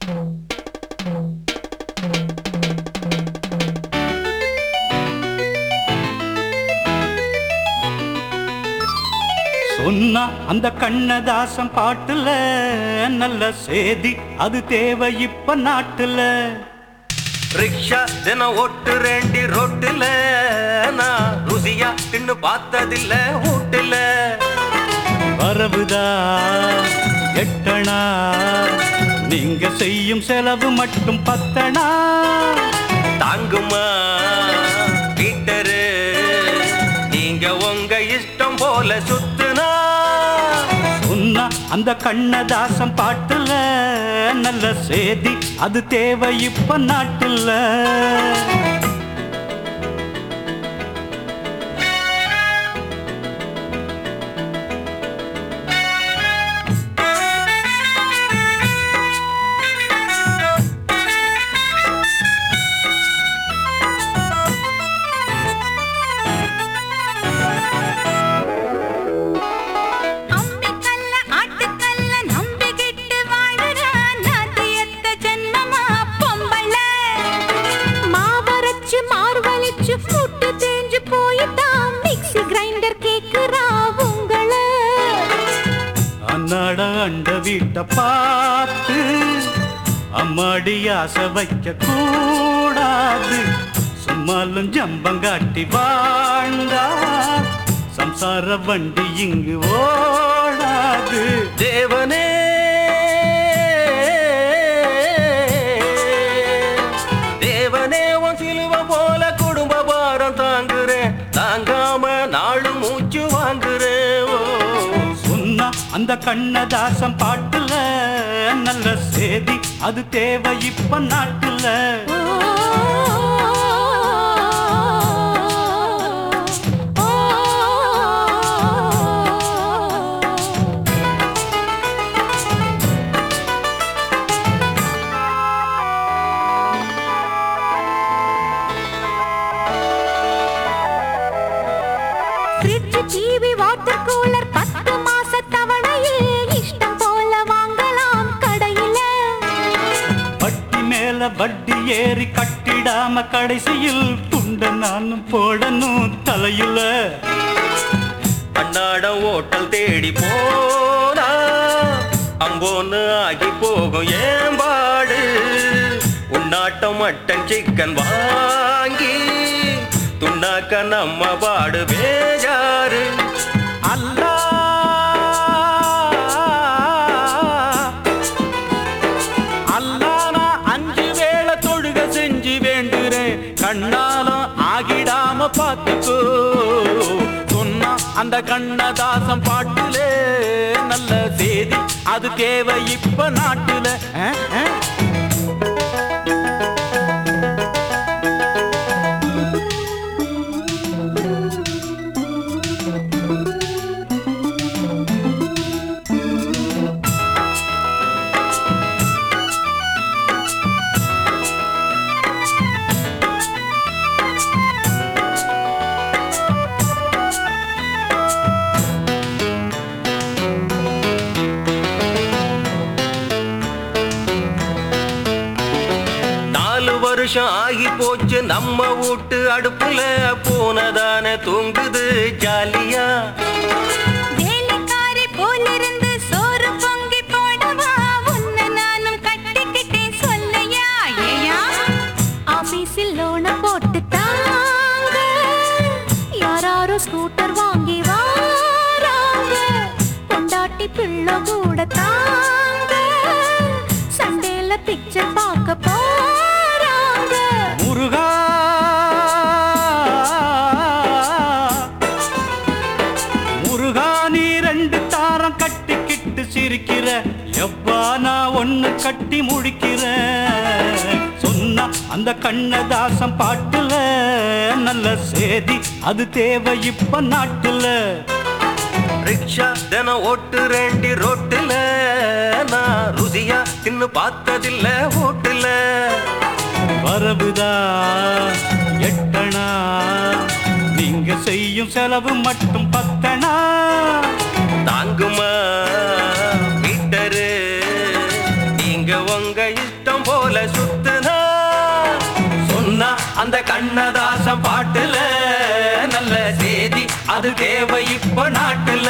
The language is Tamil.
சொன்னா அந்த கண்ணதாசம் பாட்டுல நல்ல சேதி அது தேவை இப்ப நாட்டுல ரிக்ஷா தினம் ஓட்டு ரெண்டி ரோட்டுல நான் ருசியா தின்னு பார்த்ததில்ல வீட்டுல வரவுதா எட்டணா நீங்க செய்யும் செலவு மட்டும் பத்தணா தாங்குமா பீட்டரு நீங்க உங்க இஷ்டம் போல சுத்துனா சொன்னா அந்த கண்ணதாசம் பாட்டுல நல்ல சேதி அது தேவை இப்ப நாட்டுல அம்பிக்கல்ல ஆட்டுக்கல்ல நம்பிக்கிட்டு வாழுறா நாட்டியத்த ஜென்மமா பொம்பள மாவரைச்சு மார்வலிச்சு புட்டு தேஞ்சு போயிட்டான் மிக்ஸி கிரைண்டர் கேக்குறா உங்கள அன்னாட அண்ட வீட்டை பார்த்து அம்மாடி ஆசை வைக்க கூடாது சும்மாலும் ஜம்பங்காட்டி வாழ்ந்தா சம்சார வண்டி இங்கு ஓடாது தேவனே தேவனே உன் சிலுவ போல குடும்ப பாரம் தாங்குறேன் தாங்காம நாலு மூச்சு வாங்குறேன் ஓ. சொன்னா அந்த கண்ணதாசம் பாட்டுல நல்ல சேதி அது தேவை இப்ப நாட்டுல ஃப்ரிட்ஜ் டிவி வாட்டர் கூலர் பத்து மாச தவணையில் இஷ்டம் போல வாங்கலாம் கடையில வட்டி மேல வட்டி ஏறி கட்டிடாம கடைசியில் துண்ட நானும் போடணும் தலையில அன்னாடம் ஓட்டல் தேடி போனா அம்போன்னு ஆகி போகும் ஏம்பாடு உன்னாட்டம் மட்டன் சிக்கன் வாங்கி துண்ணாக்க நம்ம பாடு பேஜாரு அல்லா அல்லா நான் அஞ்சு வேளை தொழுக செஞ்சு வேண்டுறேன் கண்ணாலும் ஆகிடாம பார்த்துக்கோ சொன்னா அந்த கண்ணதாசம் பாட்டுலே நல்ல செய்தி அது தேவை இப்ப நாட்டுல அஹ், அஹ். நாலு வருஷம் ஆகி போச்சு நம்ம வீட்டு அடுப்புல போனதானே தூங்குது ஜாலியா வேலைக்காரி போலிருந்து சோறு பொங்கி போடவா உன்னை நானும் கட்டிக்கிட்டேன் சொல்லையா ஏயா ஆபீஸில் லோன போட்டு தாங்க யாராரோ ஸ்கூட்டர் வாங்கி வாராங்க கொண்டாட்டி பிள்ளை கூட தாங்க சண்டேல பிக்சர் பார்க்க போறாங்க முருகா முருகா நீ ரெண்டு தாரம் கட்டிக்கிட்டு சிரிக்கிற எவ்வா நான் ஒண்ணு கட்டி முடிக்கிற சொன்னா அந்த கண்ணதாசம் பாட்டுல நல்ல சேதி அது தேவை இப்ப நாட்டுல ரிக்ஷா தினம் ஓட்டு ரெண்டி ரோட்டுல நான் ருசியா தின்னு பார்த்ததில்ல ஓட்டுல வரவுதா எட்டணா நீங்க செய்யும் செலவு மட்டும் பத்தணா தாங்குமா மீட்டரு நீங்க நீங்க உங்க இஷ்டம் போல சுத்துனா சொன்னா அந்த கண்ணதாசம் பாட்டுல நல்ல செய்தி அது தேவை இப்ப நாட்டுல